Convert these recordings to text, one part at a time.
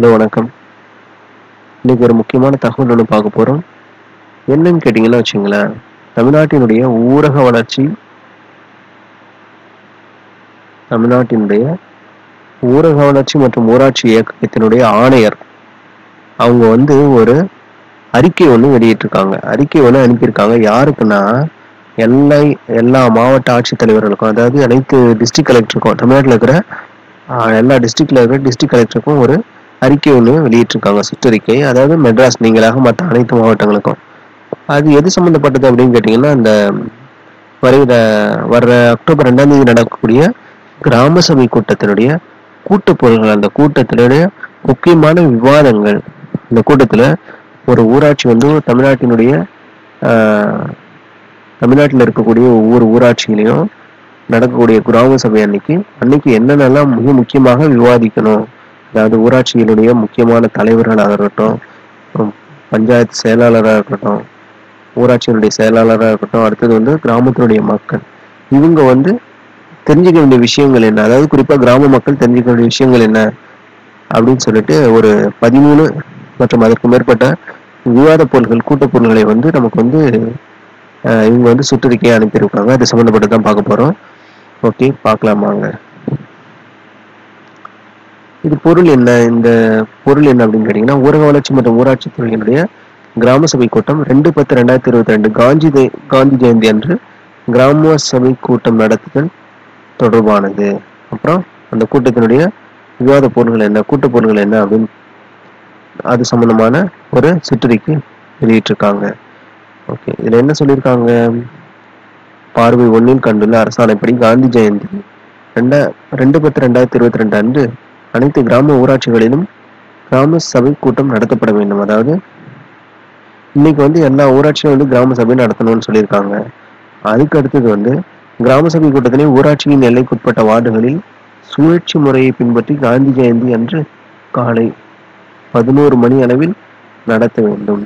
hello வணக்கம் இன்னைக்கு ஒரு முக்கியமான தகவல் ஒன்று பார்க்க போகிறோம் என்னன்னு கேட்டிங்கன்னா வச்சுங்களேன் தமிழ்நாட்டினுடைய ஊரக வளர்ச்சி தமிழ்நாட்டினுடைய ஊரக வளர்ச்சி மற்றும் ஊராட்சி இயக்கத்தினுடைய ஆணையர் அவங்க வந்து ஒரு அறிக்கை ஒன்று வெளியிட்டிருக்காங்க அறிக்கை ஒன்று அனுப்பியிருக்காங்க யாருக்குன்னா எல்லா எல்லா மாவட்ட ஆட்சித்தலைவர்களுக்கும் அதாவது அனைத்து டிஸ்ட்ரிக்ட் கலெக்டருக்கும் தமிழ்நாட்டில் இருக்கிற ஆஹ், எல்லா டிஸ்ட்ரிக்ட்ல இருக்கிற டிஸ்ட்ரிக்ட் கலெக்டருக்கும் ஒரு அறிக்கை ஒன்று வெளியிட்டிருக்காங்க சுற்றறிக்கை அதாவது மெட்ராஸ் நீங்களாக மற்ற அனைத்து மாவட்டங்களுக்கும் அது எது சம்மந்தப்பட்டது அப்படின்னு கேட்டிங்கன்னா அந்த வருகிற வர்ற அக்டோபர் ரெண்டாம் தேதி நடக்கக்கூடிய கிராம சபை கூட்டத்தினுடைய கூட்டுப்பொருள்கள் அந்த கூட்டத்தினுடைய முக்கியமான விவாதங்கள் இந்த கூட்டத்தில் ஒரு ஊராட்சி வந்து தமிழ்நாட்டினுடைய ஆஹ், தமிழ்நாட்டில் இருக்கக்கூடிய ஒவ்வொரு ஊராட்சியிலையும் நடக்கக்கூடிய கிராம சபை அன்னைக்கு அன்னைக்கு என்னென்னலாம் மிக முக்கியமாக விவாதிக்கணும் அதாவது ஊராட்சியினுடைய முக்கியமான தலைவர்களாக இருக்கட்டும் அப்புறம் பஞ்சாயத்து செயலாளராக இருக்கட்டும் ஊராட்சியினுடைய செயலாளராக இருக்கட்டும் அடுத்தது வந்து கிராமத்தினுடைய மக்கள் இவங்க வந்து தெரிஞ்சுக்க வேண்டிய விஷயங்கள் என்ன அதாவது குறிப்பாக கிராம மக்கள் தெரிஞ்சுக்க வேண்டிய விஷயங்கள் என்ன அப்படின்னு சொல்லிட்டு ஒரு பதிமூணு மற்றும் அதற்கு மேற்பட்ட விவாத பொருள்கள் கூட்டப் பொருள்களை வந்து நமக்கு வந்து அஹ், இவங்க வந்து சுற்றறிக்கையை அனுப்பியிருக்காங்க அது சம்மந்தப்பட்டு தான் பார்க்க போகிறோம் ஓகே பார்க்கலாமாங்க இது பொருள் என்ன இந்த பொருள் என்ன அப்படின்னு கேட்டிங்கன்னா ஊரக வளர்ச்சி மற்றும் ஊராட்சி துறையினுடைய கிராம சபை கூட்டம் ரெண்டு பத்து ரெண்டாயிரத்தி இருபத்தி ரெண்டு காந்தி ஜெய- காந்தி ஜெயந்தி அன்று கிராம சபை கூட்டம் நடத்துதல் தொடர்பானது அப்புறம் அந்த கூட்டத்தினுடைய விவாத பொருள்கள் என்ன கூட்ட பொருள்கள் என்ன அப்படின்னு அது சம்பந்தமான ஒரு சுற்றறிக்கை வெளியிட்டிருக்காங்க ஓகே இதுல என்ன சொல்லியிருக்காங்க பார்வை ஒன்றில் கண்டுள்ள அரசாணைப்படி காந்தி ஜெயந்தி ரெண்டா ரெண்டு பத்து ரெண்டாயிரத்தி இருபத்தி ரெண்டு அன்று அனைத்து கிராம ஊராட்சிகளிலும் கிராம சபை கூட்டம் நடத்தப்பட வேண்டும் அதாவது இன்னைக்கு வந்து எல்லா ஊராட்சியும் வந்து கிராம சபை நடத்தணும்னு சொல்லியிருக்காங்க அதுக்கு அடுத்தது வந்து கிராம சபை கூட்டத்தினை ஊராட்சியின் எல்லைக்குட்பட்ட வார்டுகளில் சுழற்சி முறையை பின்பற்றி காந்தி ஜெயந்தி அன்று காலை பதினோரு மணி அளவில் நடத்த வேண்டும்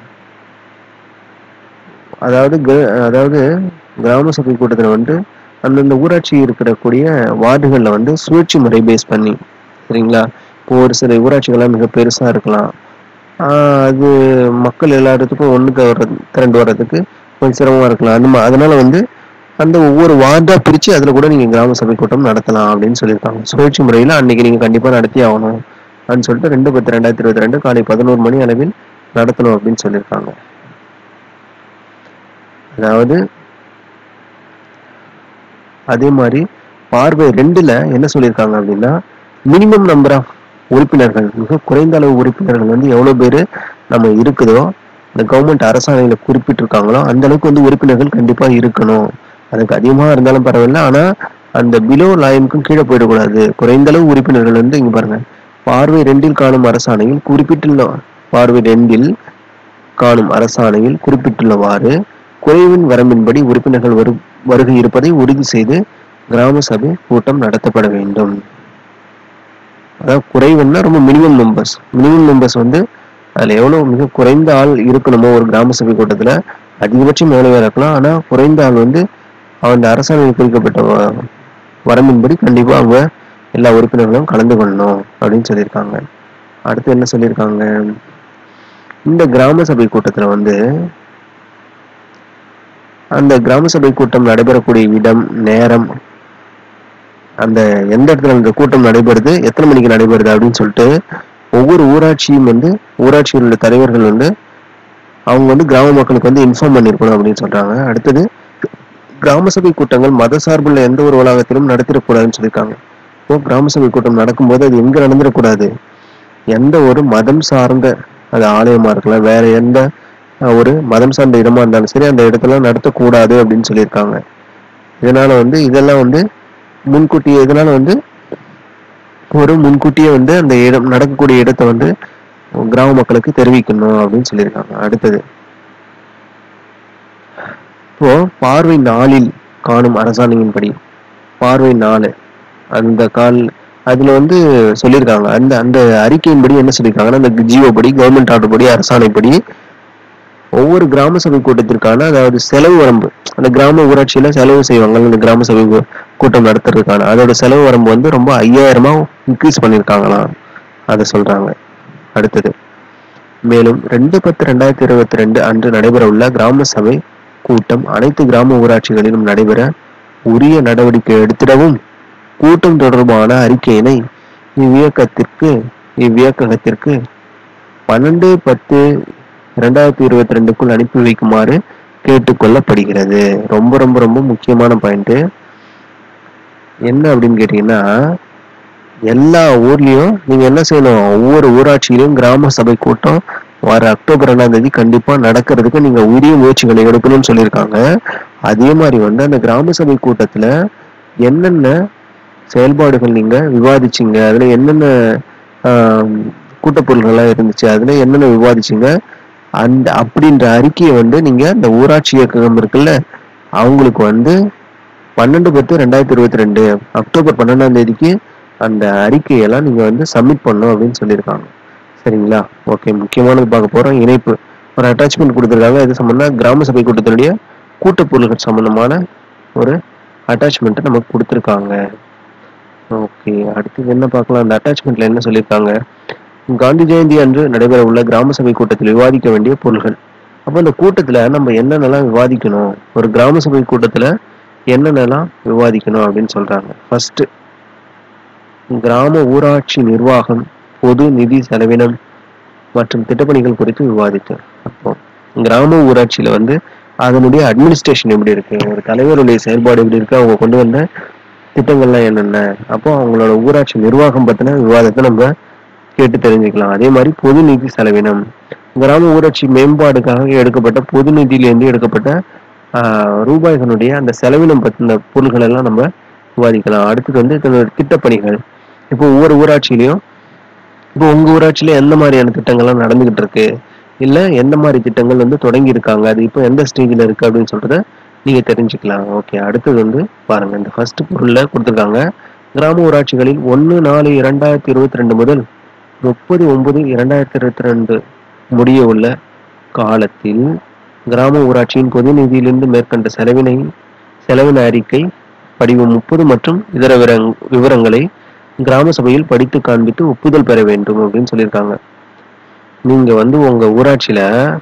அதாவது கிர- அதாவது கிராம சபை கூட்டத்தில் வந்து அந்தந்த ஊராட்சி இருக்கக்கூடிய வார்டுகளில் வந்து சுழற்சி முறை பேஸ் பண்ணி சரிங்களா இப்போ ஒரு சில ஊராட்சிகள்லாம் மிக பெருசாக இருக்கலாம் ஆஹ் அது மக்கள் எல்லாத்துக்கும் ஒன்றுக்கு வர்றது திரண்டு வர்றதுக்கு கொஞ்சம் சிரமமாக இருக்கலாம் அந்த மா- அதனால வந்து அந்த ஒவ்வொரு வார்டாக பிரித்து அதில் கூட நீங்கள் கிராம சபை கூட்டம் நடத்தலாம் அப்படின்னு சொல்லியிருக்காங்க சுழற்சி முறையில் அன்னைக்கு நீங்கள் கண்டிப்பாக நடத்தி ஆகணும் அப்படின்னு சொல்லிட்டு ரெண்டு பத்து ரெண்டாயிரத்தி இருபத்தி ரெண்டு காலை பதினோரு மணி அளவில் நடத்தணும் அப்படின்னு சொல்லியிருக்காங்க அதாவது அதே மாதிரி பார்வை ரெண்டுல என்ன சொல்லியிருக்காங்க அப்படின்னா மினிமம் நம்பர் ஆஃப் உறுப்பினர்கள் மிக குறைந்த அளவு உறுப்பினர்கள் வந்து எவ்வளவு பேர் நம்ம இருக்குதோ இந்த கவர்மெண்ட் அரசாணையில குறிப்பிட்டிருக்காங்களோ அந்த அளவுக்கு வந்து உறுப்பினர்கள் கண்டிப்பா இருக்கணும் அதுக்கு அதிகமாக இருந்தாலும் பரவாயில்ல ஆனா அந்த பிலோ லைனுக்கும் கீழே போயிடக்கூடாது குறைந்த அளவு உறுப்பினர்கள் வந்து இங்க பாருங்க பார்வை ரெண்டில் காணும் அரசாணையில் குறிப்பிட்டுள்ள பார்வை ரெண்டில் காணும் அரசாணையில் குறிப்பிட்டுள்ளவாறு குறைவின் வரம்பின்படி உறுப்பினர்கள் வரு வருகை இருப்பதை உறுதி செய்து கிராம சபை கூட்டம் நடத்தப்பட வேண்டும் அதாவது குறைவுன்னா ரொம்ப மினிமம் நம்பர்ஸ் மினிமம் நம்பர்ஸ் வந்து அதுல எவ்வளவு மிக குறைந்த ஆள் இருக்கணுமோ ஒரு கிராம சபை கூட்டத்துல அதிகபட்சம் எவ்வளவு பேர் இருக்கலாம் ஆனா குறைந்த ஆள் வந்து அந்த அரசாணையில் குறிக்கப்பட்ட வ- வரம்பின்படி கண்டிப்பா அவங்க எல்லா உறுப்பினர்களும் கலந்து கொள்ளணும் அப்படின்னு சொல்லியிருக்காங்க அடுத்து என்ன சொல்லியிருக்காங்க இந்த கிராம சபை கூட்டத்துல வந்து அந்த கிராம சபை கூட்டம் நடைபெறக்கூடிய இடம் நேரம் அந்த எந்த இடத்துல அந்த கூட்டம் நடைபெறுது எத்தனை மணிக்கு நடைபெறுது அப்படின்னு சொல்லிட்டு ஒவ்வொரு ஊராட்சியும் வந்து ஊராட்சியில் உள்ள தலைவர்கள் வந்து அவங்க வந்து கிராம மக்களுக்கு வந்து இன்ஃபார்ம் பண்ணியிருக்கணும் அப்படின்னு சொல்றாங்க அடுத்தது கிராம சபை கூட்டங்கள் மத சார்புள்ள எந்த ஒரு வளாகத்திலும் நடத்திடக்கூடாதுன்னு சொல்லியிருக்காங்க இப்போ கிராம சபை கூட்டம் நடக்கும்போது அது எங்க நடந்துடக்கூடாது எந்த ஒரு மதம் சார்ந்த அது ஆலயமா இருக்கலாம் வேற எந்த அஹ், ஒரு மதம் சார்ந்த இடமா இருந்தாலும் சரி அந்த இடத்துல நடத்தக்கூடாது அப்படின்னு சொல்லியிருக்காங்க இதனால வந்து இதெல்லாம் வந்து முன்கூட்டியே இதனால வந்து ஒரு முன்கூட்டியே வந்து அந்த இடம் நடக்கக்கூடிய இடத்தை வந்து கிராம மக்களுக்கு தெரிவிக்கணும் அப்படின்னு சொல்லியிருக்காங்க அடுத்தது இப்போ பார்வை நாளில் காணும் அரசாணையின்படி பார்வை நாலு அந்த கால் அதுல வந்து சொல்லியிருக்காங்க அந்த அந்த அறிக்கையின்படி என்ன சொல்லியிருக்காங்கன்னா அந்த ஜியோ படி கவர்மெண்ட் ஆர்டர் படி அரசாணைப்படி ஒவ்வொரு கிராம சபை கூட்டத்திற்கான அதாவது செலவு வரம்பு அந்த கிராம ஊராட்சியில செலவு செய்வாங்க அந்த கிராம சபை கூ- கூட்டம் நடத்துறதுக்கான அதோட செலவு வரம்பு வந்து ரொம்ப ஐயாயிரமா இன்க்ரீஸ் பண்ணியிருக்காங்களாம் அதை சொல்றாங்க அடுத்தது மேலும் ரெண்டு பத்து ரெண்டாயிரத்தி இருபத்தி ரெண்டு அன்று நடைபெறவுள்ள கிராம சபை கூட்டம் அனைத்து கிராம ஊராட்சிகளிலும் நடைபெற உரிய நடவடிக்கை எடுத்திடவும் கூட்டம் தொடர்பான அறிக்கையினை இவ்வியக்கத்திற்கு இவ்வியக்ககத்திற்கு பன்னெண்டு பத்து இரண்டாயிரத்தி இருபத்தி ரெண்டுக்குள் அனுப்பி வைக்குமாறு கேட்டுக்கொள்ளப்படுகிறது ரொம்ப ரொம்ப ரொம்ப முக்கியமான பாயிண்ட் என்ன அப்படின்னு கேட்டீங்கன்னா எல்லா ஊர்லயும் நீங்க என்ன செய்யணும் ஒவ்வொரு ஊராட்சியிலும் கிராம சபை கூட்டம் வர அக்டோபர் ரெண்டாம் தேதி கண்டிப்பா நடக்கிறதுக்கு நீங்க உரிய முயற்சிகளை எடுக்கணும்னு சொல்லியிருக்காங்க அதே மாதிரி வந்து அந்த கிராம சபை கூட்டத்துல என்னென்ன செயல்பாடுகள் நீங்க விவாதிச்சீங்க அதுல என்னென்ன ஆஹ், கூட்டப்பொருள்கள்லாம் இருந்துச்சு அதுல என்னென்ன விவாதிச்சீங்க அந்த அப்படின்ற அறிக்கையை வந்து நீங்க அந்த ஊராட்சி இயக்ககம் இருக்குல்ல அவங்களுக்கு வந்து பன்னெண்டு பத்து ரெண்டாயிரத்தி இருபத்தி ரெண்டு அக்டோபர் பன்னெண்டாம் தேதிக்கு அந்த அறிக்கையெல்லாம் நீங்க வந்து சப்மிட் பண்ணணும் அப்படின்னு சொல்லியிருக்காங்க சரிங்களா ஓகே முக்கியமானது பார்க்க போறோம் இணைப்பு ஒரு அட்டாச்மெண்ட் கொடுத்துருக்காங்க இது சம்பந்தமா கிராம சபை கூட்டத்தினுடைய கூட்டப்பொருள்கள் சம்பந்தமான ஒரு அட்டாச்மெண்ட்டை நமக்கு கொடுத்துருக்காங்க ஓகே அடுத்து என்ன பார்க்கலாம் அந்த அட்டாச்மெண்ட்ல என்ன சொல்லியிருக்காங்க காந்தி ஜெயந்தி அன்று நடைபெற உள்ள கிராம சபை கூட்டத்தில் விவாதிக்க வேண்டிய பொருள்கள் அப்போ அந்த கூட்டத்துல நம்ம என்னென்னலாம் விவாதிக்கணும் ஒரு கிராம சபை கூட்டத்துல என்னென்னலாம் விவாதிக்கணும் அப்படின்னு சொல்றாங்க ஃபர்ஸ்ட் கிராம ஊராட்சி நிர்வாகம் பொது நிதி செலவினம் மற்றும் திட்டப்பணிகள் குறித்து விவாதித்தோம் அப்போ கிராம ஊராட்சியில வந்து அதனுடைய அட்மினிஸ்ட்ரேஷன் எப்படி இருக்கு ஒரு தலைவருடைய செயல்பாடு எப்படி இருக்கு அவங்க கொண்டு வந்த திட்டங்கள்லாம் என்னென்ன அப்போ அவங்களோட ஊராட்சி நிர்வாகம் பத்தின விவாதத்தை நம்ம கேட்டு தெரிஞ்சுக்கலாம் அதே மாதிரி பொது நிதி செலவினம் கிராம ஊராட்சி மேம்பாடுக்காக எடுக்கப்பட்ட பொது நிதியிலேருந்து எடுக்கப்பட்ட ஆஹ், ரூபாய்களுடைய அந்த செலவினம் பத்தின பொருள்கள் எல்லாம் நம்ம விவாதிக்கலாம் அடுத்தது வந்து இதனோட திட்டப்பணிகள் இப்போ ஒவ்வொரு ஊராட்சியிலையும் இப்போ உங்க ஊராட்சியில எந்த மாதிரியான திட்டங்கள்லாம் நடந்துகிட்டு இருக்கு இல்ல எந்த மாதிரி திட்டங்கள் வந்து தொடங்கி இருக்காங்க அது இப்போ எந்த ஸ்டேஜ்ல இருக்கு அப்படின்னு சொல்றத நீங்க தெரிஞ்சுக்கலாம் ஓகே அடுத்தது வந்து பாருங்க இந்த ஃபர்ஸ்ட் பொருள்ல கொடுத்துருக்காங்க கிராம ஊராட்சிகளில் ஒன்று நாலு இரண்டாயிரத்தி இருபத்தி ரெண்டு முதல் முப்பது ஒன்பது இரண்டாயிரத்தி இருபத்தி ரெண்டு முடிய உள்ள காலத்தில் கிராம ஊராட்சியின் பொது நிதியிலிருந்து மேற்கண்ட செலவினை செலவின அறிக்கை படிவம் முப்பது மற்றும் இதர விவரங் விவரங்களை கிராம சபையில் படித்து காண்பித்து ஒப்புதல் பெற வேண்டும் அப்படின்னு சொல்லியிருக்காங்க நீங்க வந்து உங்க ஊராட்சியில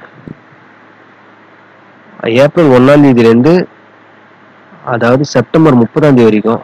ஏப்ரல் ஒன்னாம் தேதியிலேருந்து அதாவது செப்டம்பர் முப்பதாம் தேதி வரைக்கும்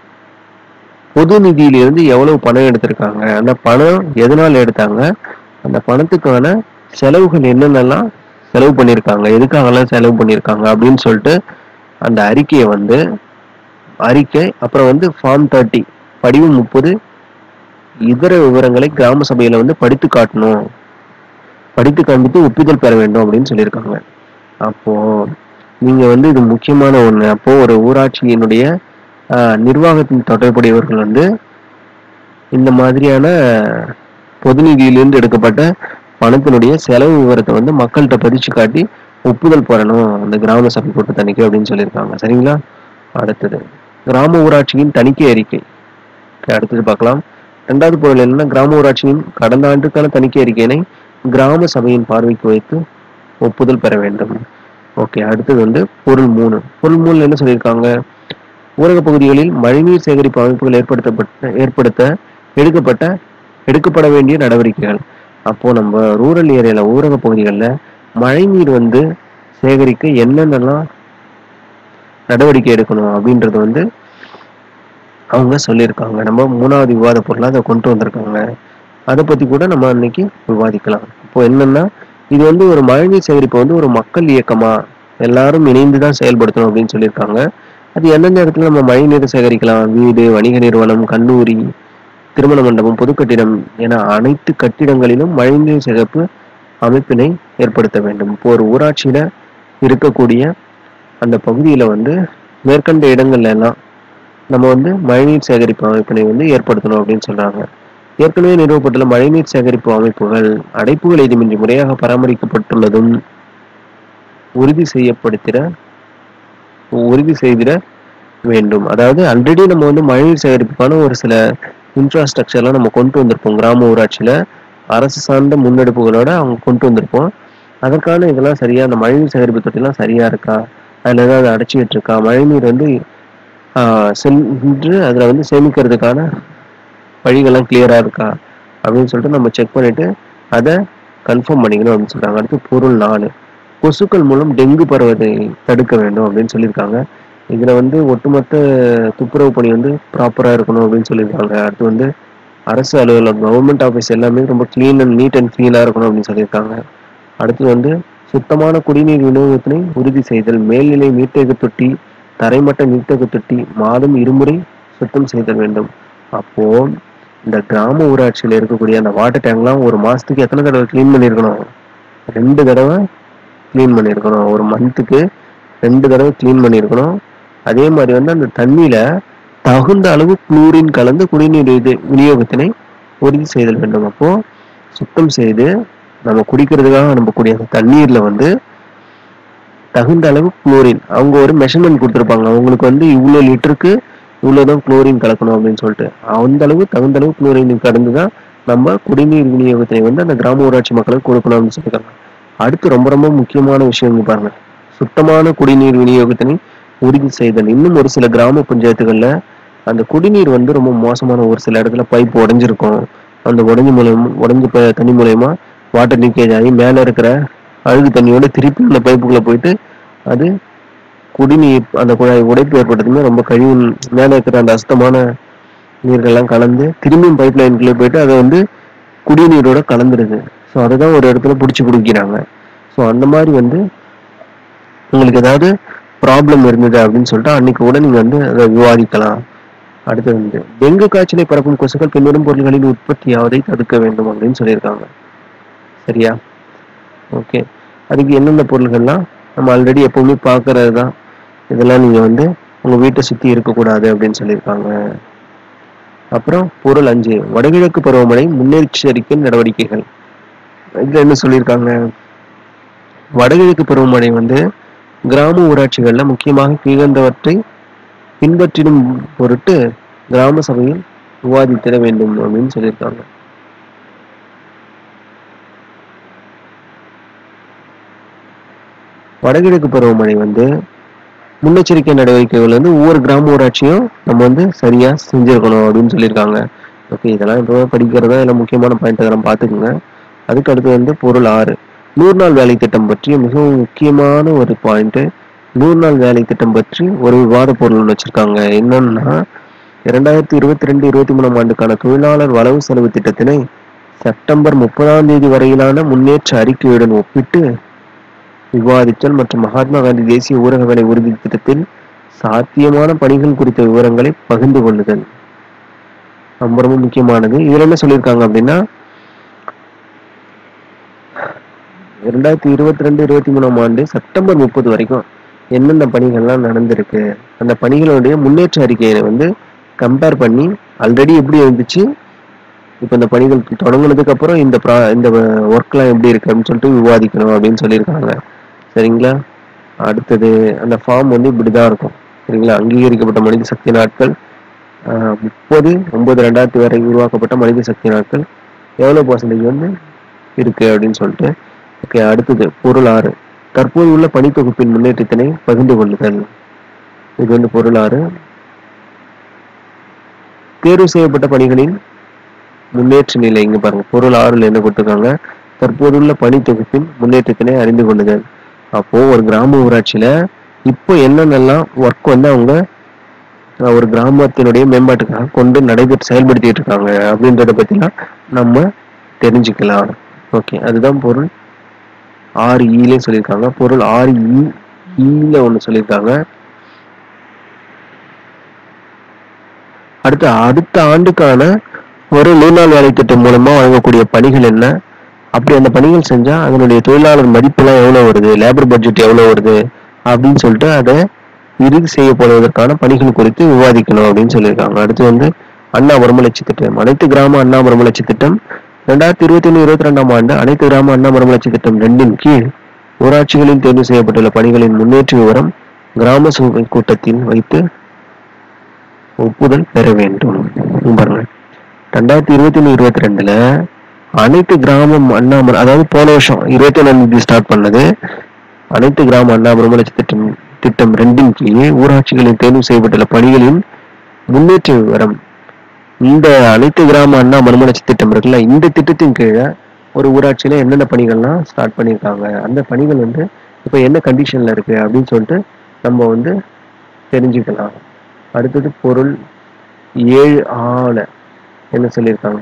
பொது நிதியிலிருந்து எவ்வளவு பணம் எடுத்திருக்காங்க அந்த பணம் எதனால எடுத்தாங்க அந்த பணத்துக்கான செலவுகள் என்னென்னலாம் செலவு பண்ணியிருக்காங்க எதுக்காகலாம் செலவு பண்ணியிருக்காங்க அப்படின்னு சொல்லிட்டு அந்த அறிக்கையை வந்து அறிக்கை அப்புறம் வந்து ஃபார்ம் தேர்ட்டி படிவம் முப்பது இதர விவரங்களை கிராம சபையில வந்து படித்து காட்டணும் படித்து காண்பித்து ஒப்புதல் பெற வேண்டும் அப்படின்னு சொல்லியிருக்காங்க அப்போ நீங்க வந்து இது முக்கியமான ஒண்ணு அப்போ ஒரு ஊராட்சியினுடைய ஆஹ், நிர்வாகத்தின் தொடர்புடையவர்கள் வந்து இந்த மாதிரியான பொது நிதியிலிருந்து எடுக்கப்பட்ட பணத்தினுடைய செலவு விவரத்தை வந்து மக்கள்கிட்ட பதிச்சு காட்டி ஒப்புதல் பெறணும் அந்த கிராம சபை கூட்டத்தணிக்கை அப்படின்னு சொல்லியிருக்காங்க சரிங்களா அடுத்தது கிராம ஊராட்சியின் தணிக்கை அறிக்கை Okay, அடுத்தது பார்க்கலாம் ரெண்டாவது பொருள் என்னன்னா கிராம ஊராட்சியின் கடந்த ஆண்டுக்கான தணிக்கை அறிக்கையினை கிராம சபையின் பார்வைக்கு வைத்து ஒப்புதல் பெற வேண்டும் ஓகே அடுத்தது வந்து பொருள் மூணு பொருள் மூணுல என்ன சொல்லியிருக்காங்க ஊரக பகுதிகளில் மழைநீர் சேகரிப்பு அமைப்புகள் ஏற்படுத்தப்பட்ட ஏற்படுத்த எடுக்கப்பட்ட எடுக்கப்பட வேண்டிய நடவடிக்கைகள் அப்போ நம்ம ரூரல் ஏரியால ஊரக பகுதிகளில் மழைநீர் வந்து சேகரிக்க என்னென்னலாம் நடவடிக்கை எடுக்கணும் அப்படின்றது வந்து அவங்க சொல்லியிருக்காங்க நம்ம மூணாவது விவாத பொருளா அதை கொண்டு வந்திருக்காங்க அதை பத்தி கூட நம்ம இன்னைக்கு விவாதிக்கலாம் இப்போ என்னன்னா இது வந்து ஒரு மழைநீர் சேகரிப்பு வந்து ஒரு மக்கள் இயக்கமா எல்லாரும் இணைந்து தான் செயல்படுத்தணும் அப்படின்னு சொல்லியிருக்காங்க அது எந்தெந்த இடத்துல நம்ம மழைநீர் சேகரிக்கலாம் வீடு வணிக நிறுவனம் கல்லூரி திருமண மண்டபம் பொது கட்டிடம் என அனைத்து கட்டிடங்களிலும் மழைநீர் சேகரிப்பு அமைப்பினை ஏற்படுத்த வேண்டும் இப்போ ஒரு ஊராட்சியில இருக்கக்கூடிய அந்த பகுதியில வந்து மேற்கண்ட இடங்கள்ல எல்லாம் நம்ம வந்து மழைநீர் சேகரிப்பு அமைப்பினை வந்து ஏற்படுத்தணும் அப்படின்னு சொல்றாங்க ஏற்கனவே நிறுவப்பட்டுள்ள மழைநீர் சேகரிப்பு அமைப்புகள் அடைப்புகள் ஏதுமின்றி முறையாக பராமரிக்கப்பட்டுள்ளதும் உறுதி செய்யப்படுத்திட உறுதி செய்திட வேண்டும் அதாவது ஆல்ரெடி நம்ம வந்து மழைநீர் சேகரிப்புக்கான ஒரு சில இன்ஃப்ராஸ்ட்ரக்சர்லாம் நம்ம கொண்டு வந்திருப்போம் கிராம ஊராட்சியில அரசு சார்ந்த முன்னெடுப்புகளோட அவங்க கொண்டு வந்திருப்போம் அதற்கான இதெல்லாம் சரியா அந்த மழைநீர் சேகரிப்பு தொட்டிலாம் சரியா இருக்கா அதுல ஏதாவது அடைச்சிக்கிட்டு இருக்கா மழைநீர் வந்து ஆஹ் சென்று அதுல வந்து சேமிக்கிறதுக்கான வழிகள்லாம் கிளியரா இருக்கா அப்படின்னு சொல்லிட்டு நம்ம செக் பண்ணிட்டு அதை கன்ஃபார்ம் பண்ணிக்கணும் அப்படின்னு சொல்றாங்க அடுத்து பொருள் நாலு கொசுக்கள் மூலம் டெங்கு பரவதை தடுக்க வேண்டும் அப்படின்னு சொல்லியிருக்காங்க இதுல வந்து ஒட்டுமொத்த துப்புரவு பணி வந்து ப்ராப்பரா இருக்கணும் அப்படின்னு சொல்லியிருக்காங்க அடுத்து வந்து அரசு அலுவலகம் கவர்மெண்ட் ஆஃபீஸ் எல்லாமே ரொம்ப க்ளீன் அண்ட் நீட் அண்ட் க்ளீனாக இருக்கணும் அப்படின்னு சொல்லியிருக்காங்க அடுத்து வந்து சுத்தமான குடிநீர் விநியோகத்தினை உறுதி செய்தல் மேல்நிலை நீர்த்தேக்க தொட்டி தரைமட்ட நீர்த்தேக்க தொட்டி மாதம் இருமுறை சுத்தம் செய்தல் வேண்டும் அப்போ இந்த கிராம ஊராட்சியில் இருக்கக்கூடிய அந்த வாட்டர் டேங்க்லாம் ஒரு மாசத்துக்கு எத்தனை தடவை க்ளீன் பண்ணியிருக்கணும் ரெண்டு தடவை க்ளீன் பண்ணியிருக்கணும் ஒரு மந்த்துக்கு ரெண்டு தடவை க்ளீன் பண்ணியிருக்கணும் அதே மாதிரி வந்து அந்த தண்ணியில தகுந்த அளவு குளோரின் கலந்து குடிநீர் இது விநியோகத்தினை உறுதி செய்தல் வேண்டும் அப்போ சுத்தம் செய்து நம்ம குடிக்கிறதுக்காக அனுப்பக்கூடிய அந்த தண்ணீர்ல வந்து தகுந்த அளவு குளோரின் அவங்க ஒரு மெஷர்மெண்ட் கொடுத்துருப்பாங்க அவங்களுக்கு வந்து இவ்வளோ லிட்டருக்கு இவ்வளோதான் குளோரின் கலக்கணும் அப்படின்னு சொல்லிட்டு அந்த அளவு தகுந்த அளவு குளோரின் கடந்து தான் நம்ம குடிநீர் விநியோகத்தினை வந்து அந்த கிராம ஊராட்சி மக்களுக்கு கொடுக்கணும் அப்படின்னு சொல்லியிருக்காங்க அடுத்து ரொம்ப ரொம்ப முக்கியமான விஷயம் இங்க பாருங்க சுத்தமான குடிநீர் விநியோகத்தினை உறுதி செய்தல் இன்னும் ஒரு சில கிராம பஞ்சாயத்துகள்ல அந்த குடிநீர் வந்து ரொம்ப மோசமான ஒரு சில இடத்துல பைப் உடைஞ்சிருக்கும் அந்த உடைஞ்ச மூலியமா உடைஞ்ச ப- தண்ணி மூலயமா வாட்டர் லீக்கேஜ் ஆகி மேல இருக்கிற அழுகு தண்ணியோட திருப்பி அந்த பைப்புக்குள்ள போயிட்டு அது குடிநீர் அந்த குழாய் உடைப்பு ஏற்பட்டதுமே ரொம்ப கழிவு மேல இருக்கிற அந்த அசுத்தமான நீர்கள்லாம் கலந்து திரும்பியும் பைப் லைனுக்குள்ளே போயிட்டு அதை வந்து குடிநீரோட கலந்துருது ஸோ அதை தான் ஒரு இடத்துல பிடிச்சி குடிக்கிறாங்க ஸோ அந்த மாதிரி வந்து உங்களுக்கு ஏதாவது ப்ராப்ளம் இருந்தது அப்படின்னு சொல்லிட்டு அன்னைக்கு கூட நீங்க வந்து அதை விவாதிக்கலாம் அடுத்து வந்து டெங்கு காய்ச்சலை பரப்பும் கொசுக்கள் பின்வரும் பொருள்களின் உற்பத்தியாவதை தடுக்க வேண்டும் அப்படின்னு சொல்லியிருக்காங்க சரியா ஓகே அதுக்கு என்னென்ன பொருள்கள்லாம் நம்ம ஆல்ரெடி எப்பவுமே பார்க்கறது தான் இதெல்லாம் நீங்க வந்து உங்க வீட்டை சுத்தி இருக்கக்கூடாது அப்படின்னு சொல்லியிருக்காங்க அப்புறம் பொருள் அஞ்சு வடகிழக்கு பருவமழை முன்னெச்சரிக்கை நடவடிக்கைகள் இதுல என்ன சொல்லியிருக்காங்க வடகிழக்கு பருவமழை வந்து கிராம ஊராட்சிகள்ல முக்கியமாக கீழ்கண்டவற்றை பின்பற்றிடும் பொருட்டு கிராம சபையில் விவாதித்திட வேண்டும் அப்படின்னு சொல்லியிருக்காங்க வடகிழக்கு பருவமழை வந்து முன்னெச்சரிக்கை நடவடிக்கைகள் வந்து ஒவ்வொரு கிராம ஊராட்சியும் நம்ம வந்து சரியா செஞ்சிருக்கணும் அப்படின்னு சொல்லியிருக்காங்க ஓகே இதெல்லாம் இப்போ படிக்கிறதா இல்லை முக்கியமான பாயிண்ட் அதெல்லாம் பார்த்துக்குங்க அதுக்கு அடுத்து வந்து பொருள் ஆறு நூறு நாள் வேலை திட்டம் பற்றி மிகவும் முக்கியமான ஒரு பாயிண்ட் நூறு நாள் வேலை திட்டம் பற்றி ஒரு விவாத பொருள் ஒண்ணு வச்சிருக்காங்க என்னன்னா இரண்டாயிரத்தி இருபத்தி ரெண்டு இருபத்தி மூணாம் ஆண்டுக்கான தொழிலாளர் வரவு செலவு திட்டத்தினை செப்டம்பர் முப்பதாம் தேதி வரையிலான முன்னேற்ற அறிக்கையுடன் ஒப்பிட்டு விவாதித்தல் மற்றும் மகாத்மா காந்தி தேசிய ஊரக வேலை உறுதி திட்டத்தில் சாத்தியமான பணிகள் குறித்த விவரங்களை பகிர்ந்து கொள்ளுதல் ரொம்ப ரொம்ப முக்கியமானது இதுல என்ன சொல்லியிருக்காங்க அப்படின்னா இரண்டாயிரத்தி இருபத்தி ரெண்டு இருபத்தி மூணாம் ஆண்டு செப்டம்பர் முப்பது வரைக்கும் என்னென்ன பணிகள்லாம் நடந்திருக்கு அந்த பணிகளுடைய முன்னேற்ற அறிக்கையை வந்து கம்பேர் பண்ணி ஆல்ரெடி எப்படி இருந்துச்சு இப்போ இந்த பணிகள் தொடங்குனதுக்கு அப்புறம் இந்த ப்ரா இந்த ஒர்க்லாம் எப்படி இருக்கு அப்படின்னு சொல்லிட்டு விவாதிக்கணும் அப்படின்னு சொல்லியிருக்காங்க சரிங்களா அடுத்தது அந்த ஃபார்ம் வந்து இப்படிதான் இருக்கும் சரிங்களா அங்கீகரிக்கப்பட்ட மனித சக்தி நாட்கள் முப்பது ஒன்பது ரெண்டாயிரத்தி வரை உருவாக்கப்பட்ட மனித சக்தி நாட்கள் எவ்வளோ பர்சன்டேஜ் வந்து இருக்கு அப்படின்னு சொல்லிட்டு ஓகே அடுத்தது பொருள் ஆறு தற்போது உள்ள பணி தொகுப்பின் முன்னேற்றத்தினை பகிர்ந்து கொள்ளுதல் இது வந்து பொருள் ஆறு தேர்வு செய்யப்பட்ட பணிகளின் முன்னேற்ற நிலை இங்க பாருங்க பொருள் ஆறுல என்ன கொடுத்துருக்காங்க தற்போதுள்ள பணி தொகுப்பின் முன்னேற்றத்தினை அறிந்து கொள்ளுதல் அப்போ ஒரு கிராம ஊராட்சியில இப்போ என்னென்னலாம் ஒர்க் வந்து அவங்க அஹ், ஒரு கிராமத்தினுடைய மேம்பாட்டுக்காக கொண்டு நடைபெற்று செயல்படுத்திட்டு இருக்காங்க அப்படின்றத பத்திலாம் நம்ம தெரிஞ்சுக்கலாம் ஓகே அதுதான் பொருள் ஆறு ஈலே சொல்லியிருக்காங்க பொருள் ஆறு இ ஈல ஒன்று சொல்லியிருக்காங்க அடுத்து அடுத்த ஆண்டுக்கான ஒரு நூறு நாள் வேலை திட்டம் மூலமா வழங்கக்கூடிய பணிகள் என்ன அப்படி அந்த பணிகள் செஞ்சா அதனுடைய தொழிலாளர் மதிப்பெல்லாம் எவ்வளவு வருது லேபர் பட்ஜெட் எவ்வளவு வருது அப்படின்னு சொல்லிட்டு அதை இறுதி செய்யப்படுவதற்கான பணிகள் குறித்து விவாதிக்கணும் அப்படின்னு சொல்லியிருக்காங்க அடுத்து வந்து அண்ணா மறுமலர்ச்சி திட்டம் அனைத்து கிராம அண்ணா மறுமலர்ச்சி திட்டம் ரெண்டாயிரத்தி இருபத்தி ஒன்று இருபத்தி ரெண்டாம் ஆண்டு அனைத்து கிராம அண்ணா மறுமலர்ச்சி திட்டம் ரெண்டின் கீழ் ஊராட்சிகளில் தேர்வு செய்யப்பட்டுள்ள பணிகளின் முன்னேற்ற விவரம் கிராம சபை கூட்டத்தில் வைத்து ஒப்புதல் பெற வேண்டும் இங்க பாருங்க ரெண்டாயிரத்தி இருபத்தி ஒன்று இருபத்தி ரெண்டுல அனைத்து கிராமம் அண்ணாமலை அதாவது போன வருஷம் இருபத்தி ஒன்றாம் தேதி ஸ்டார்ட் பண்ணது அனைத்து கிராம அண்ணா மறுமலர்ச்சி திட்டம் திட்டம் ரெண்டின் கீழ் ஊராட்சிகளில் தேர்வு செய்யப்பட்டுள்ள பணிகளின் முன்னேற்ற விவரம் இந்த அனைத்து கிராம அண்ணா மறுமலர்ச்சி திட்டம் இருக்குல்ல இந்த திட்டத்தின் கீழே ஒரு ஊராட்சியில என்னென்ன பணிகள்லாம் ஸ்டார்ட் பண்ணியிருக்காங்க அந்த பணிகள் வந்து இப்போ என்ன கண்டிஷன்ல இருக்கு அப்படின்னு சொல்லிட்டு நம்ம வந்து தெரிஞ்சுக்கலாம் அடுத்தது பொருள் ஏழு ஆள என்ன சொல்லியிருக்காங்க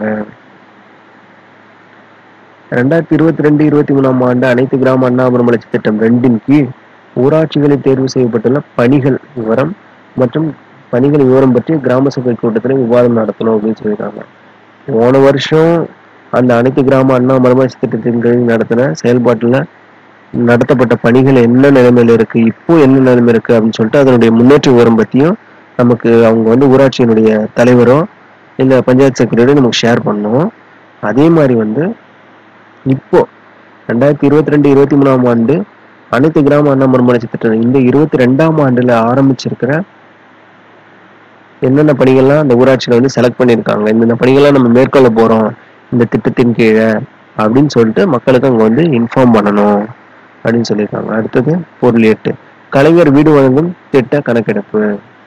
ரெண்டாயிரத்தி இருபத்தி ரெண்டு இருபத்தி மூணாம் ஆண்டு அனைத்து கிராம அண்ணாபுரம் வளர்ச்சி திட்டம் ரெண்டின் கீழ் ஊராட்சிகளில் தேர்வு செய்யப்பட்டுள்ள பணிகள் விவரம் மற்றும் பணிகள் விவரம் பற்றி கிராம சபை கூட்டத்தில் விவாதம் நடத்தணும் அப்படின்னு சொல்லியிருக்காங்க போன வருஷம் அந்த அனைத்து கிராம அண்ணா மறுமலர்ச்சி திட்டத்தின் கீழ் நடத்தின செயல்பாட்டில் நடத்தப்பட்ட பணிகள் என்ன நிலைமையில இருக்கு இப்போ என்ன நிலைமை இருக்கு அப்படின்னு சொல்லிட்டு அதனுடைய முன்னேற்ற விவரம் பத்தியும் நமக்கு அவங்க வந்து ஊராட்சியினுடைய தலைவரோ இல்ல பஞ்சாயத்து செக்ரட்டரியோ நமக்கு ஷேர் பண்ணணும் அதே மாதிரி வந்து இப்போ ரெண்டாயிரத்தி இருபத்தி ரெண்டு இருபத்தி மூணாம் ஆண்டு அனைத்து கிராம அண்ணா மறுமலர்ச்சி திட்டம் இந்த இருபத்தி ரெண்டாம் ஆண்டுல ஆரம்பிச்சிருக்கிற என்னென்ன பணிகள்லாம் அந்த ஊராட்சியில வந்து செலக்ட் பண்ணியிருக்காங்க இந்தந்த பணிகள்லாம் நம்ம மேற்கொள்ள போறோம் இந்த திட்டத்தின் கீழே அப்படின்னு சொல்லிட்டு மக்களுக்கு அங்க வந்து இன்ஃபார்ம் பண்ணணும் அப்படின்னு சொல்லியிருக்காங்க அடுத்தது பொருள் எட்டு கலைஞர் வீடு வழங்கும் திட்ட கணக்கெடுப்பு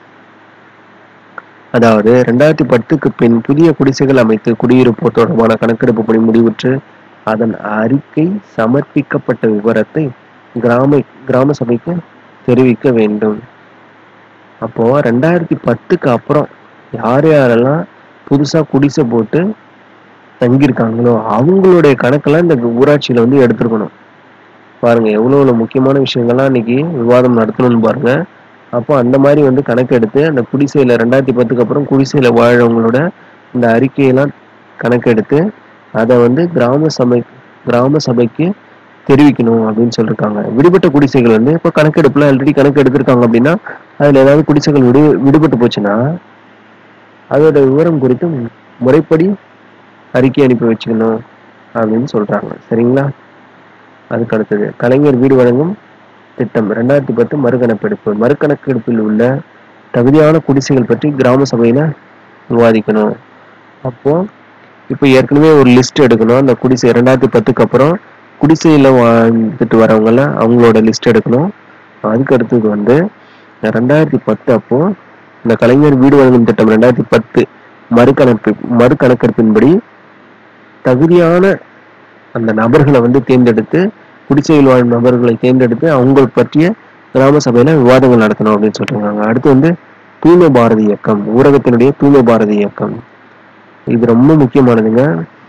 அதாவது ரெண்டாயிரத்தி பத்துக்கு பின் புதிய குடிசைகள் அமைத்து குடியிருப்போர் தொடர்பான கணக்கெடுப்பு பணி முடிவுற்று அதன் அறிக்கை சமர்ப்பிக்கப்பட்ட விவரத்தை கிராம கிராம சபைக்கு தெரிவிக்க வேண்டும் அப்போ ரெண்டாயிரத்தி பத்துக்கு அப்புறம் யார் யாரெல்லாம் புதுசா குடிசை போட்டு தங்கியிருக்காங்களோ அவங்களுடைய கணக்கெல்லாம் இந்த ஊராட்சியில வந்து எடுத்துருக்கணும் பாருங்க எவ்வளவு எவ்வளவு முக்கியமான விஷயங்கள்லாம் இன்னைக்கு விவாதம் நடத்தணும்னு பாருங்க அப்போ அந்த மாதிரி வந்து கணக்கெடுத்து அந்த குடிசையில ரெண்டாயிரத்தி பத்துக்கு அப்புறம் குடிசையில வாழறவங்களோட இந்த அறிக்கையெல்லாம் கணக்கெடுத்து அதை வந்து கிராம சபை கிராம சபைக்கு தெரிவிக்கணும் அப்படின்னு சொல்லியிருக்காங்க விடுபட்ட குடிசைகள் வந்து இப்போ கணக்கெடுப்புல ஆல்ரெடி கணக்கு எடுத்திருக்காங்க அப்படின்னா அதுல ஏதாவது குடிசைகள் விடு விடுபட்டு போச்சுன்னா அதோட விவரம் குறித்து முறைப்படி அறிக்கை அனுப்பி வச்சுக்கணும் அப்படின்னு சொல்றாங்க சரிங்களா அதுக்கு அடுத்தது கலைஞர் வீடு வழங்கும் திட்டம் ரெண்டாயிரத்தி பத்து மறுகணக்கெடுப்பு மறுகணக்கெடுப்பில் உள்ள தகுதியான குடிசைகள் பற்றி கிராம சபையில விவாதிக்கணும் அப்போ இப்போ ஏற்கனவே ஒரு லிஸ்ட் எடுக்கணும் அந்த குடிசை ரெண்டாயிரத்தி பத்துக்கு அப்புறம் குடிசையில வாழ்ந்துட்டு வரவங்கள அவங்களோட லிஸ்ட் எடுக்கணும் அதுக்கு அடுத்தது வந்து ரெண்டாயிரத்தி பத்து அப்போ இந்த கலைஞர் வீடு வழங்கும் திட்டம் ரெண்டாயிரத்தி பத்து மறுகணக்கு மறுகணக்கெடுப்பின்படி தகுதியான அந்த நபர்களை வந்து தேர்ந்தெடுத்து குடிசையில் வாழும் நபர்களை தேர்ந்தெடுத்து அவங்க பற்றிய கிராம சபையில விவாதங்கள் நடத்தணும் அப்படின்னு சொல்றாங்க அடுத்து வந்து தூய்மை பாரதி இயக்கம் ஊரகத்தினுடைய தூய்மை பாரதி இயக்கம் இது ரொம்ப முக்கியமானதுங்க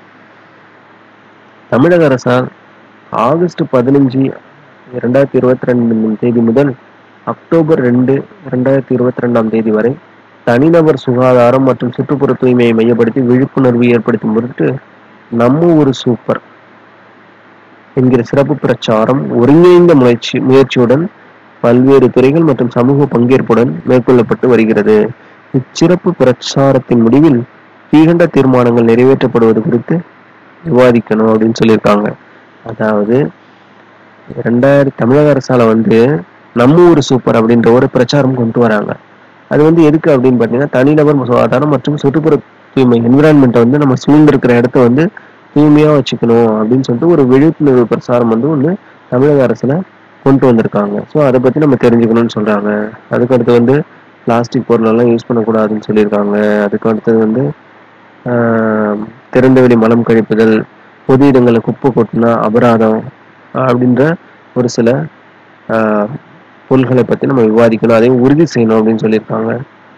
தமிழக அரசால் ஆகஸ்ட் பதினஞ்சு இரண்டாயிரத்தி இருபத்தி ரெண்டு தேதி முதல் அக்டோபர் ரெண்டு இரண்டாயிரத்தி இருபத்தி ரெண்டாம் தேதி வரை தனிநபர் சுகாதாரம் மற்றும் சுற்றுப்புற தூய்மையை மையப்படுத்தி விழிப்புணர்வு ஏற்படுத்தும் பொருட்டு நம்ம ஒரு சூப்பர் என்கிற சிறப்பு பிரச்சாரம் ஒருங்கிணைந்த முயற்சி முயற்சியுடன் பல்வேறு துறைகள் மற்றும் சமூக பங்கேற்புடன் மேற்கொள்ளப்பட்டு வருகிறது இச்சிறப்பு பிரச்சாரத்தின் முடிவில் கீழ்கண்ட தீர்மானங்கள் நிறைவேற்றப்படுவது குறித்து விவாதிக்கணும் அப்படின்னு சொல்லியிருக்காங்க அதாவது ரெண்டாயிரத்தி தமிழக அரசால வந்து நம்ம ஊர் சூப்பர் அப்படின்ற ஒரு பிரச்சாரம் கொண்டு வராங்க அது வந்து எதுக்கு அப்படின்னு பார்த்தீங்கன்னா தனிநபர் சுகாதாரம் மற்றும் சுற்றுப்புற தூய்மை என்விரான்மெண்ட்டை வந்து நம்ம சூழ்ந்திருக்கிற இடத்த வந்து தூய்மையா வச்சுக்கணும் அப்படின்னு சொல்லிட்டு ஒரு விழிப்புணர்வு பிரசாரம் வந்து ஒன்று தமிழக அரசுல கொண்டு வந்திருக்காங்க ஸோ அதை பத்தி நம்ம தெரிஞ்சுக்கணும்னு சொல்றாங்க அதுக்கு அடுத்து வந்து பிளாஸ்டிக் பொருளெல்லாம் யூஸ் பண்ணக்கூடாதுன்னு சொல்லியிருக்காங்க அதுக்கு அடுத்தது வந்து ஆஹ், திறந்தவெளி மலம் கழிப்புதல் பொது இடங்களில் குப்பை கொட்டினா அபராதம் அப்படின்ற ஒரு சில ஆஹ், பொருள்களை பத்தி நம்ம விவாதிக்கணும் அதையும் உறுதி செய்யணும் அப்படின்னு சொல்லியிருக்காங்க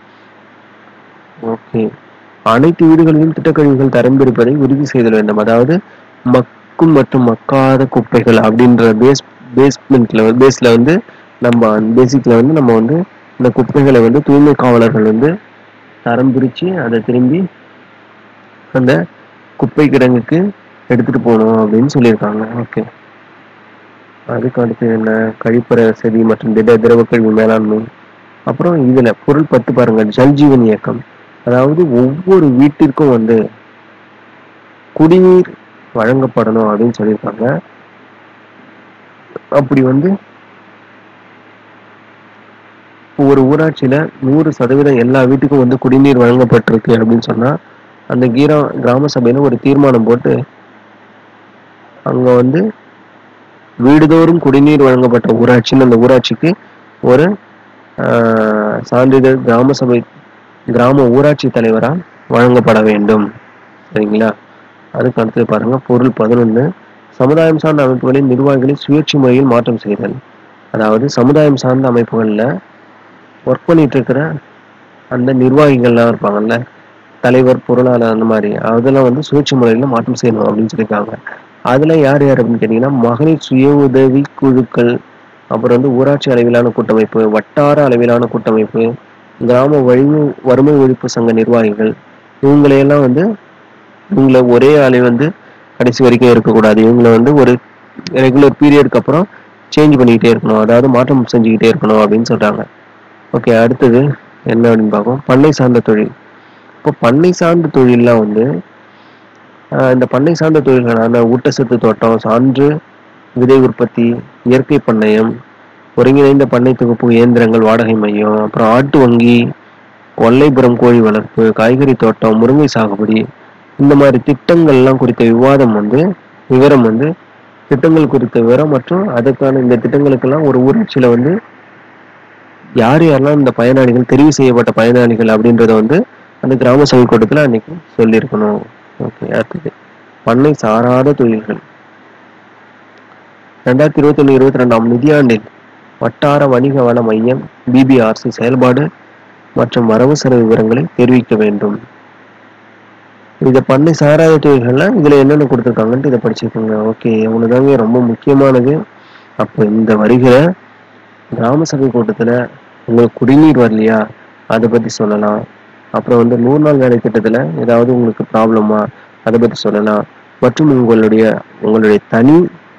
ஓகே அனைத்து வீடுகளிலும் திட்டக்கழிவுகள் தரம் பிரிப்பதை உறுதி செய்தல் வேண்டும் அதாவது மக்கும் மற்றும் மக்காத குப்பைகள் அப்படின்ற பேஸ் பேஸ்மெண்ட்ல பேஸ்ல வந்து நம்ம பேசிக்ல வந்து நம்ம வந்து இந்த குப்பைகளை வந்து தூய்மை காவலர்கள் வந்து தரம் பிரிச்சு அதை திரும்பி அந்த குப்பை கிடங்குக்கு எடுத்துட்டு போகணும் அப்படின்னு சொல்லியிருக்காங்க ஓகே அதுக்கு அடுத்து என்ன கழிப்பற வசதி மற்றும் திட திரவ கழிவு மேலாண்மை அப்புறம் இதுல பொருள் பத்து பாருங்க ஜல் ஜீவன் இயக்கம் அதாவது ஒவ்வொரு வீட்டிற்கும் வந்து குடிநீர் வழங்கப்படணும் அப்படின்னு சொல்லியிருக்காங்க அப்படி வந்து இப்போ ஒரு ஊராட்சியில நூறு சதவீதம் எல்லா வீட்டுக்கும் வந்து குடிநீர் வழங்கப்பட்டிருக்கு அப்படின்னு சொன்னா அந்த கீரா கிராம சபையில ஒரு தீர்மானம் போட்டு அங்க வந்து வீடுதோறும் குடிநீர் வழங்கப்பட்ட ஊராட்சின்னு அந்த ஊராட்சிக்கு ஒரு ஆஹ், சான்றிதழ் கிராம சபை கிராம ஊராட்சி தலைவரால் வழங்கப்பட வேண்டும் சரிங்களா அதுக்கு அடுத்து பாருங்க பொருள் பதினொன்று சமுதாயம் சார்ந்த அமைப்புகளின் நிர்வாகிகளை சுயேட்சை முறையில் மாற்றம் செய்தல் அதாவது சமுதாயம் சார்ந்த அமைப்புகளில் ஒர்க் பண்ணிட்டு இருக்கிற அந்த நிர்வாகிகள்லாம் இருப்பாங்கல்ல தலைவர் பொருளாளர் அந்த மாதிரி அதெல்லாம் வந்து சுயேட்சை முறையில் மாற்றம் செய்யணும் அப்படின்னு சொல்லியிருக்காங்க அதில் யார் யார் அப்படின்னு கேட்டிங்கன்னா மகளிர் சுய உதவி குழுக்கள் அப்புறம் வந்து ஊராட்சி அளவிலான கூட்டமைப்பு வட்டார அளவிலான கூட்டமைப்பு கிராம வழிவு வறுமை ஒழிப்பு சங்க நிர்வாகிகள் இவங்களையெல்லாம் வந்து இவங்கள ஒரே ஆளை வந்து கடைசி வரைக்கும் இருக்கக்கூடாது இவங்கள வந்து ஒரு ரெகுலர் பீரியடுக்கு அப்புறம் சேஞ்ச் பண்ணிக்கிட்டே இருக்கணும் அதாவது மாற்றம் செஞ்சுக்கிட்டே இருக்கணும் அப்படின்னு சொல்றாங்க ஓகே அடுத்தது என்ன அப்படின்னு பார்ப்போம் பண்ணை சார்ந்த தொழில் இப்போ பண்ணை சார்ந்த தொழில்லாம் வந்து ஆஹ் இந்த பண்ணை சார்ந்த தொழில்களான ஊட்டச்சத்து தோட்டம் சான்று விதை உற்பத்தி இயற்கை பண்ணையம் ஒருங்கிணைந்த பண்ணை தொகுப்பு இயந்திரங்கள் வாடகை மையம் அப்புறம் ஆட்டு வங்கி ஒல்லைபுரம் கோழி வளர்ப்பு காய்கறி தோட்டம் முருங்கை சாகுபடி இந்த மாதிரி திட்டங்கள்லாம் குறித்த விவாதம் வந்து விவரம் வந்து திட்டங்கள் குறித்த விவரம் மற்றும் அதுக்கான இந்த திட்டங்களுக்கெல்லாம் ஒரு ஊராட்சியில வந்து யார் யாரெல்லாம் இந்த பயனாளிகள் தெரிவு செய்யப்பட்ட பயனாளிகள் அப்படின்றத வந்து அந்த கிராம சபை கூட்டத்தில் அன்னைக்கு சொல்லியிருக்கணும் ஓகே அடுத்தது பண்ணை சாராத தொழில்கள் ரெண்டாயிரத்தி இருபத்தி ஒன்று இருபத்தி ரெண்டாம் நிதியாண்டில் வட்டார வணிக வள மையம் பிபிஆர்சி செயல்பாடு மற்றும் வரவு செலவு விவரங்களை தெரிவிக்க வேண்டும் இதை பண்ணை சாராத தொழில்கள்ல இதுல என்னென்ன கொடுத்துருக்காங்கன்ட்டு இதை படிச்சுக்கோங்க ஓகே இவ்வளவுதாங்க ரொம்ப முக்கியமானது அப்போ இந்த வருகிற கிராம சபை கூட்டத்துல உங்களுக்கு குடிநீர் வரலையா அதை பத்தி சொல்லலாம் அப்புறம் வந்து நூறு நாள் வேலை திட்டத்துல ஏதாவது உங்களுக்கு ப்ராப்ளமா அதை பத்தி சொல்லலாம் மற்றும் உங்களுடைய உங்களுடைய தனி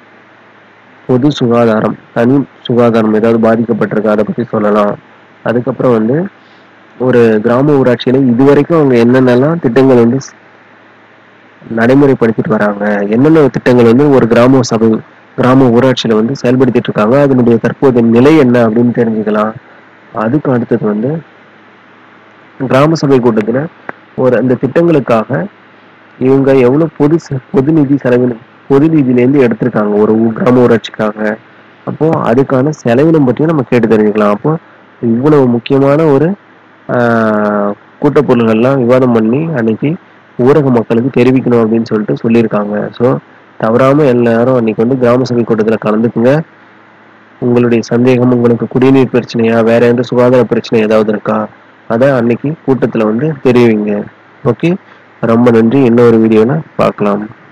பொது சுகாதாரம் தனி சுகாதாரம் ஏதாவது பாதிக்கப்பட்டிருக்கா அதை பத்தி சொல்லலாம் அதுக்கப்புறம் வந்து ஒரு கிராம ஊராட்சியில இதுவரைக்கும் அவங்க என்னென்னலாம் திட்டங்கள் வந்து நடைமுறைப்படுத்திட்டு வராங்க என்னென்ன திட்டங்கள் வந்து ஒரு கிராம சபை கிராம ஊராட்சியில வந்து செயல்படுத்திட்டு இருக்காங்க அதனுடைய தற்போதைய நிலை என்ன அப்படின்னு தெரிஞ்சுக்கலாம் அதுக்கு அடுத்தது வந்து கிராம சபை கூட்டத்துல ஒரு அந்த திட்டங்களுக்காக இவங்க எவ்வளவு பொது செ- பொது நிதி செலவினம் பொது நிதியிலேருந்து எடுத்திருக்காங்க ஒரு ஊ- கிராம ஊராட்சிக்காக அப்போ அதுக்கான செலவினம் பற்றியும் நம்ம கேட்டு தெரிஞ்சுக்கலாம் அப்போ இவ்வளவு முக்கியமான ஒரு ஆஹ், கூட்டப்பொருள்கள்லாம் விவாதம் பண்ணி அன்னைக்கு ஊரக மக்களுக்கு தெரிவிக்கணும் அப்படின்னு சொல்லிட்டு சொல்லியிருக்காங்க ஸோ தவறாம எல்லாரும் அன்னைக்கு வந்து கிராம சபை கூட்டத்தில் கலந்துக்குங்க உங்களுடைய சந்தேகம் உங்களுக்கு குடிநீர் பிரச்சனையா வேற எந்த சுகாதார பிரச்சனை ஏதாவது இருக்கா அதை அன்னைக்கு கூட்டத்தில் வந்து தெரிவிங்க ஓகே ரொம்ப நன்றி இன்னொரு வீடியோவில் பார்க்கலாம்